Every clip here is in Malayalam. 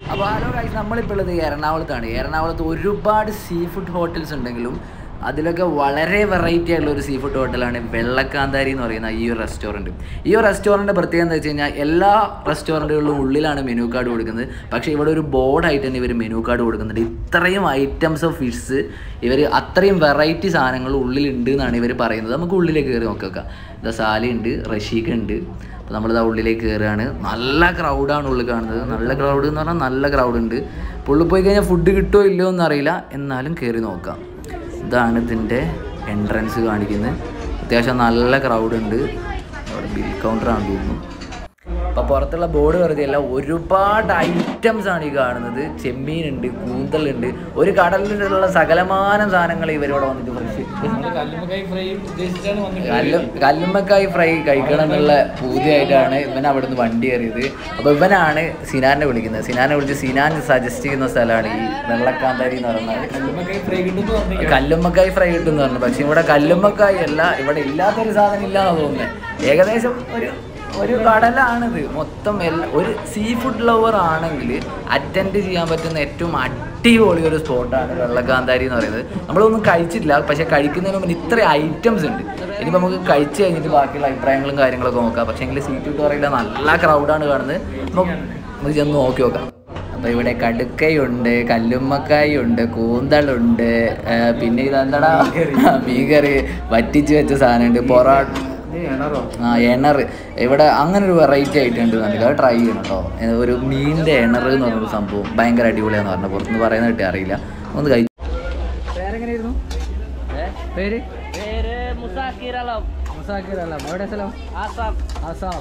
അപ്പോൾ ഹലോ ഗൈസ് നമ്മളിപ്പോൾ ഉള്ളത് എറണാകുളത്താണ് എറണാകുളത്ത് ഒരുപാട് സീ ഫുഡ് ഹോട്ടൽസ് ഉണ്ടെങ്കിലും അതിലൊക്കെ വളരെ വെറൈറ്റി ആയിട്ടുള്ള ഒരു സീ ഫുഡ് ഹോട്ടലാണ് വെള്ളക്കാന്താരി എന്ന് പറയുന്ന ഈ ഒരു റെസ്റ്റോറൻറ്റ് ഈ ഒരു റെസ്റ്റോറൻറ്റ് പ്രത്യേകത എന്താ വെച്ച് കഴിഞ്ഞാൽ എല്ലാ റെസ്റ്റോറൻറ്റുകളിലും ഉള്ളിലാണ് മെനു കാർഡ് കൊടുക്കുന്നത് പക്ഷേ ഇവിടെ ഒരു ബോർഡായിട്ട് തന്നെ ഇവർ മെനു കാർഡ് കൊടുക്കുന്നുണ്ട് ഇത്രയും ഐറ്റംസ് ഓഫ് ഫിഷ് ഇവർ അത്രയും വെറൈറ്റി സാധനങ്ങൾ ഉള്ളിലുണ്ട് എന്നാണ് ഇവർ പറയുന്നത് നമുക്ക് ഉള്ളിലേക്ക് കയറി നോക്കാം ഇതാ സാലയുണ്ട് റഷീഖ് ഉണ്ട് അപ്പോൾ നമ്മളിതാ ഉള്ളിലേക്ക് കയറുകയാണ് നല്ല ക്രൗഡാണ് ഉള്ളിൽ കാണുന്നത് നല്ല ക്രൗഡ് എന്ന് പറഞ്ഞാൽ നല്ല ക്രൗഡ് ഉണ്ട് അപ്പോൾ ഉള്ളിൽ പോയി കഴിഞ്ഞാൽ ഫുഡ് കിട്ടുമോ ഇല്ലയോ എന്നറിയില്ല എന്നാലും കയറി നോക്കാം ഇതാണ് ഇതിൻ്റെ എൻട്രൻസ് കാണിക്കുന്നത് അത്യാവശ്യം നല്ല ക്രൗഡ് ഉണ്ട് അവിടെ ബിൽ കൗണ്ടറാണ് തോന്നുന്നു അപ്പോൾ പുറത്തുള്ള ബോർഡ് വെറുതെ അല്ല ഒരുപാട് ഐറ്റംസ് ആണ് ഈ കാണുന്നത് ചെമ്മീനുണ്ട് കൂന്തലുണ്ട് ഒരു കടലിലുള്ള സകലമാനം സാധനങ്ങൾ ഇവരിവിടെ വന്നിട്ട് ഫ്രഷ് കല്ലുമ്മക്കായി ഫ്രൈ ഉദ്ദേശിച്ചാണ് വന്നിട്ട് കല്ലും കല്ലുമ്മക്കായി ഫ്രൈ കഴിക്കണം എന്നുള്ള പൂതിയായിട്ടാണ് ഇവൻ അവിടുന്ന് വണ്ടി കയറിയത് അപ്പോൾ ഇവനാണ് സിനാനെ വിളിക്കുന്നത് സിനാനെ വിളിച്ച് സിനാൻ സജസ്റ്റ് ചെയ്യുന്ന സ്ഥലമാണ് ഈ വെള്ളക്കാന്താരി എന്ന് പറയുന്നത് കല്ലുമ്മക്കായി ഫ്രൈ കിട്ടുന്നു പറഞ്ഞു കല്ലുമ്മക്കായി ഫ്രൈ കിട്ടും എന്ന് പറഞ്ഞു പക്ഷെ ഇവിടെ കല്ലുമ്മക്കായി അല്ല ഇവിടെ ഇല്ലാത്തൊരു സാധനം ഇല്ലാന്ന് തോന്നുന്നത് ഏകദേശം ഒരു ഒരു കടലാണിത് മൊത്തം എല്ലാ ഒരു സീ ഫുഡ് ലവർ ആണെങ്കിൽ അറ്റൻഡ് ചെയ്യാൻ പറ്റുന്ന ഏറ്റവും അടിപൊളി ഒരു സ്പോട്ടാണ് വെള്ളക്കാന്താരി എന്ന് പറയുന്നത് നമ്മളൊന്നും കഴിച്ചിട്ടില്ല പക്ഷെ കഴിക്കുന്നതിന് മുമ്പ് ഇത്ര ഐറ്റംസ് ഉണ്ട് ഇനിയിപ്പോൾ നമുക്ക് കഴിച്ച് കഴിഞ്ഞിട്ട് ബാക്കിയുള്ള അഭിപ്രായങ്ങളും കാര്യങ്ങളൊക്കെ നോക്കാം പക്ഷേ എങ്കിൽ സീ ഫുഡ് പറയില്ല നല്ല ക്രൗഡാണ് കാണുന്നത് നമുക്ക് നമുക്ക് ചെന്ന് നോക്കി നോക്കാം അപ്പോൾ ഇവിടെ കടുക്കയുണ്ട് കല്ലുമ്മക്കായി ഉണ്ട് കൂന്തളുണ്ട് ആ, പിന്നെ ഇതെന്താടാ മീൻകറി വറ്റിച്ച് വെച്ച സാധനമുണ്ട് പൊറോട്ട ആ എണർ ഇവിടെ അങ്ങനെ ഒരു വെറൈറ്റി ആയിട്ട് ഉണ്ട് നമുക്ക് അത് ട്രൈ ചെയ്യണം കേട്ടോ ഏ, ഒരു മീനിൻ്റെ എണർ എന്ന് പറഞ്ഞൊരു സംഭവം ഭയങ്കര അടിപൊളിയാന്ന് പറഞ്ഞു പുറത്തുനിന്ന് പറയുന്നത് കിട്ടി അറിയില്ല ഒന്ന് കഴിച്ചു പേരെങ്ങനെയായിരുന്നു പേര് പേര് മുസാക്കിർ അലം മുസാക്കിർ അല്ല എവിടെ സ്ഥലം ആസാം ആസാം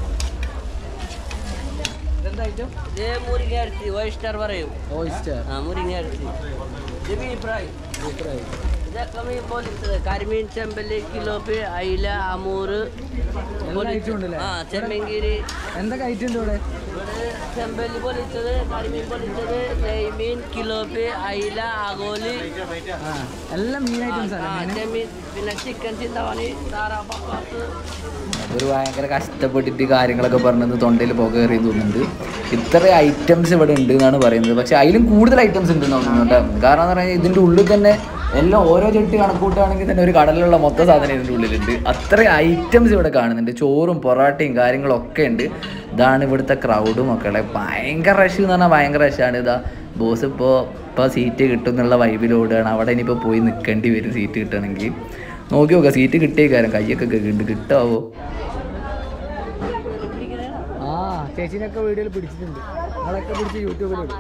ഇതെന്താ ഐറ്റം ഇത് മുരിങ്ങ ഓയിസ്റ്റർ പറയും ഓയിസ്റ്റർ ആ മുരിങ്ങ ഇത് മീൻ ഫ്രൈ ഇതൊക്കെ മീൻ പൊലിച്ചത് കരിമീൻ ചെമ്പല്ലി കിലോപ്പ് അയില അമൂറ് item ഉണ്ടല്ലേ? ആ ചെമ്മങ്കിരി എന്തൊക്കെ ഐറ്റം ഉണ്ട് ഇവിടെ ഇവിടെ ചെമ്പല്ലി പൊലിച്ചത് കരിമീൻ പൊലിച്ചത് നെയ്മീൻ കിലോപ്പ് അയില അകോലി ആ എല്ലാം മീൻ ഐറ്റംസ് ആ ചെമ്മീൻ പിന്നെ ചിക്കൻ ചിന്തവാണി താറാ പപ്പാസ് അതൊരു ഭയങ്കര കഷ്ടപ്പെട്ടിട്ട് കാര്യങ്ങളൊക്കെ പറഞ്ഞത് തൊണ്ടയിൽ പുക കയറി തോന്നുന്നുണ്ട് ഇത്ര ഐറ്റംസ് ഇവിടെ ഉണ്ട് എന്നാണ് പറയുന്നത് പക്ഷെ അതിലും കൂടുതൽ ഐറ്റംസ് ഉണ്ട് തോന്നുന്നു കേട്ടോ കാരണം എന്ന് പറഞ്ഞാൽ ഇതിൻ്റെ ഉള്ളിൽ തന്നെ എല്ലാം ഓരോ ചെട്ടി കണക്കൂട്ടുകയാണെങ്കിൽ തന്നെ ഒരു കടലിലുള്ള മൊത്തം സാധനം ഇതിൻ്റെ ഉള്ളിലുണ്ട് അത്ര ഐറ്റംസ് ഇവിടെ കാണുന്നുണ്ട് ചോറും പൊറോട്ടയും കാര്യങ്ങളും ഒക്കെ ഉണ്ട് ഇതാണ് ഇവിടുത്തെ ക്രൗഡും മക്കളെ ഭയങ്കര റഷ് എന്ന് പറഞ്ഞാൽ ഭയങ്കര റഷാണ് ഇതാ ബോസ് ഇപ്പോൾ ഇപ്പോൾ സീറ്റ് കിട്ടും എന്നുള്ള വൈബിലോടുകയാണ് അവിടെ ഇനിയിപ്പോൾ പോയി നിൽക്കേണ്ടി വരും സീറ്റ് കിട്ടണമെങ്കിൽ നോക്കി നോക്കാം സീറ്റ് കിട്ടിയേക്കാരം കയ്യൊക്കെ ഉണ്ട് കിട്ടാവോ ആ ചേച്ചിനൊക്കെ വീഡിയോയിൽ പിടിച്ചിട്ടുണ്ട് നിങ്ങളൊക്കെ പിടിച്ച് യൂട്യൂബിലിടും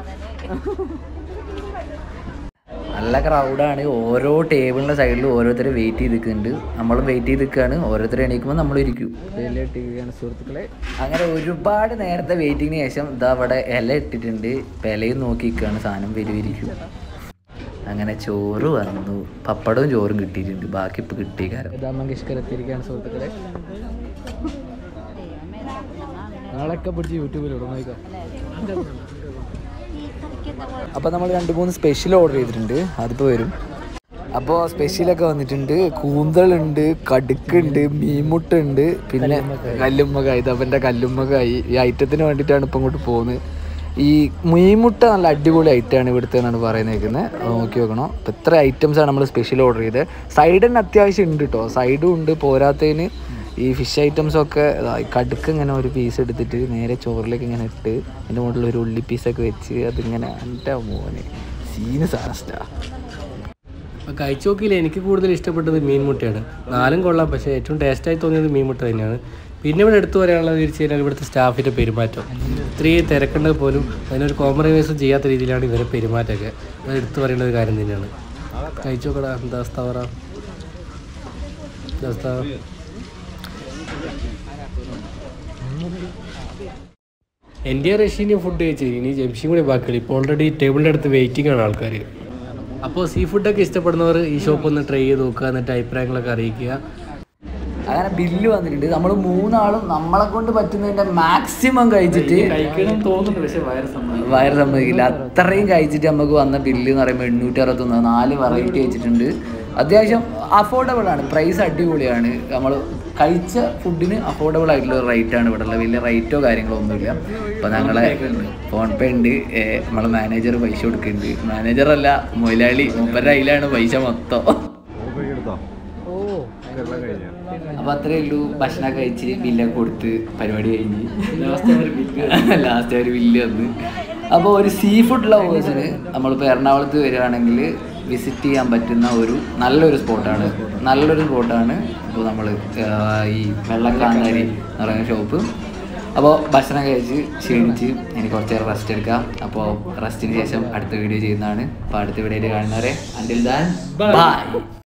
നല്ല ക്രൗഡാണ് ഓരോ ടേബിളിൻ്റെ സൈഡിൽ ഓരോരുത്തർ വെയിറ്റ് ചെയ്ത് നിൽക്കുന്നുണ്ട് നമ്മളും വെയിറ്റ് ചെയ്ത് നിൽക്കുകയാണ് ഓരോരുത്തർ എണീക്കുമ്പോൾ നമ്മൾ ഇരിക്കും ഇലയിട്ടിരിക്കുകയാണ് സുഹൃത്തുക്കളെ അങ്ങനെ ഒരുപാട് നേരത്തെ വെയിറ്റിങ്ങിന് ശേഷം ഇതാ അവിടെ ഇല ഇട്ടിട്ടുണ്ട് ഇപ്പം ഇലയും നോക്കി നിൽക്കുകയാണ് സാധനം വരുവിരിക്കും അങ്ങനെ ചോറ് വന്നു പപ്പടവും ചോറും കിട്ടിയിട്ടുണ്ട് ബാക്കി ഇപ്പം കിട്ടിയേക്കാരം ഇതാ മങ്കേഷ്കർ എത്തിയിരിക്കുകയാണ് സുഹൃത്തുക്കളെ നാളൊക്കെ പിടിച്ച് യൂട്യൂബിൽ നോക്കാം അപ്പോൾ നമ്മൾ രണ്ട് മൂന്ന് സ്പെഷ്യൽ ഓർഡർ ചെയ്തിട്ടുണ്ട് അതിപ്പോൾ വരും അപ്പോൾ സ്പെഷ്യലൊക്കെ വന്നിട്ടുണ്ട് കൂന്തളുണ്ട് കടുക്കുണ്ട് മീൻമുട്ടുണ്ട് പിന്നെ കല്ലുമ്മക്കായി ഇതവൻ്റെ കല്ലുമ്മക്കായി ഈ ഐറ്റത്തിന് വേണ്ടിയിട്ടാണ് ഇപ്പം ഇങ്ങോട്ട് പോകുന്നത് ഈ മീൻമുട്ട നല്ല അടിപൊളി ഐറ്റമാണ് ഇവിടുത്തെ എന്നാണ് പറയുന്നേക്കുന്നത് നോക്കി നോക്കണം അപ്പോൾ ഇത്ര ഐറ്റംസാണ് നമ്മൾ സ്പെഷ്യൽ ഓർഡർ ചെയ്തത് സൈഡ് തന്നെ അത്യാവശ്യം ഉണ്ട് കേട്ടോ സൈഡും ഉണ്ട് പോരാത്തതിന് ഈ ഫിഷ് ഐറ്റംസ് ഒക്കെ ദാ ഈ കടുക്ക് ഇങ്ങനെ ഒരു പീസ് എടുത്തിട്ട് നേരെ ചോറിലേക്ക് ഇങ്ങനെ ഇട്ട് അതിൻ്റെ മുകളിൽ ഒരു ഉള്ളി പീസൊക്കെ വെച്ച് അതിങ്ങനെ എൻ്റെ മോനെ സീന് സാധനസ്റ്റാ കഴിച്ചു നോക്കിയില്ല എനിക്ക് കൂടുതൽ ഇഷ്ടപ്പെട്ടത് മീൻമുട്ടയാണ് നാലും കൊള്ളാം പക്ഷേ ഏറ്റവും ടേസ്റ്റായി തോന്നിയത് മീൻമുട്ട തന്നെയാണ് പിന്നെ ഇവിടെ എടുത്തു പറയാനുള്ളത് വെച്ച് കഴിഞ്ഞാൽ ഇവിടുത്തെ സ്റ്റാഫിൻ്റെ പെരുമാറ്റം ഇത്രയും തിരക്കേണ്ടത് പോലും അതിനൊരു കോംപ്രമൈസും ചെയ്യാത്ത രീതിയിലാണ് ഇവരെ പെരുമാറ്റമൊക്കെ അത് എടുത്തു പറയേണ്ട ഒരു കാര്യം തന്നെയാണ് കഴിച്ചു നോക്കടാ എന്താ അവസ്ഥ പറ എന്താ അവസ്ഥ എൻ്റെ റഷ്യന് ഫുഡ് കഴിച്ചു ഇനി ജംഷിയും കൂടി ബാക്കിയുള്ളൂ ഇപ്പോൾ ഓൾറെഡി ടേബിളിൻ്റെ അടുത്ത് വെയിറ്റിംഗ് ആണ് ആൾക്കാർ അപ്പോൾ സീ ഫുഡൊക്കെ ഇഷ്ടപ്പെടുന്നവർ ഈ ഷോപ്പ് ഒന്ന് ട്രൈ ചെയ്ത് നോക്കുക എന്നിട്ട് അഭിപ്രായങ്ങളൊക്കെ അറിയിക്കുക അങ്ങനെ ബില്ല് വന്നിട്ടുണ്ട് നമ്മൾ മൂന്നാളും നമ്മളെ കൊണ്ട് പറ്റുന്നതിൻ്റെ മാക്സിമം കഴിച്ചിട്ട് കഴിക്കണം തോന്നുന്നുണ്ട് പക്ഷേ വയറ് സമ്മതിക്കും വയറ് സമ്മതിക്കില്ല അത്രയും കഴിച്ചിട്ട് നമുക്ക് വന്ന ബില്ല് എന്ന് പറയുമ്പോൾ എണ്ണൂറ്റി അറുപത്തൊന്ന് നാല് വെറൈറ്റി വെച്ചിട്ടുണ്ട് അത്യാവശ്യം അഫോർഡബിൾ ആണ് പ്രൈസ് അടിപൊളിയാണ് നമ്മൾ കഴിച്ച ഫുഡിന് അഫോർഡബിൾ ആയിട്ടുള്ള റേറ്റ് ആണ് ഇവിടെ ഉള്ളത് വലിയ റേറ്റോ കാര്യങ്ങളോ ഒന്നുമില്ല അപ്പോൾ ഞങ്ങളെ ഫോൺ പേ ഉണ്ട് ഏ, നമ്മളെ മാനേജർ പൈസ കൊടുക്കുന്നുണ്ട് മാനേജറല്ല മൊയിലാളി മൂപ്പരുടെ കയ്യിലാണ് പൈസ മൊത്തം അപ്പോൾ അത്രയേ ഉള്ളൂ ഭക്ഷണം കഴിച്ച് ബില്ലൊക്കെ കൊടുത്ത് പരിപാടി കഴിഞ്ഞ് ലാസ്റ്റ് ഒരു ബില്ല് വന്ന് അപ്പോൾ ഒരു സീ ഫുഡ് ലവേഴ്സിന് നമ്മളിപ്പോൾ എറണാകുളത്ത് വരികയാണെങ്കിൽ വിസിറ്റ് ചെയ്യാൻ പറ്റുന്ന ഒരു നല്ലൊരു സ്പോട്ടാണ് നല്ലൊരു സ്പോട്ടാണ് ഇപ്പോൾ നമ്മൾ ഈ വെള്ളക്കാന്താരി എന്ന് പറയുന്ന ഷോപ്പ് അപ്പോൾ ഭക്ഷണം കഴിച്ച് ക്ഷീണിച്ച് ഇനി കുറച്ച് നേരം റെസ്റ്റ് എടുക്കാം അപ്പോൾ റെസ്റ്റിന് ശേഷം അടുത്ത വീഡിയോ ചെയ്യുന്നതാണ് അപ്പോൾ അടുത്ത വീഡിയോയിൽ കാണുന്നവരെ അൻഡിൽ ദാൻ ബൈ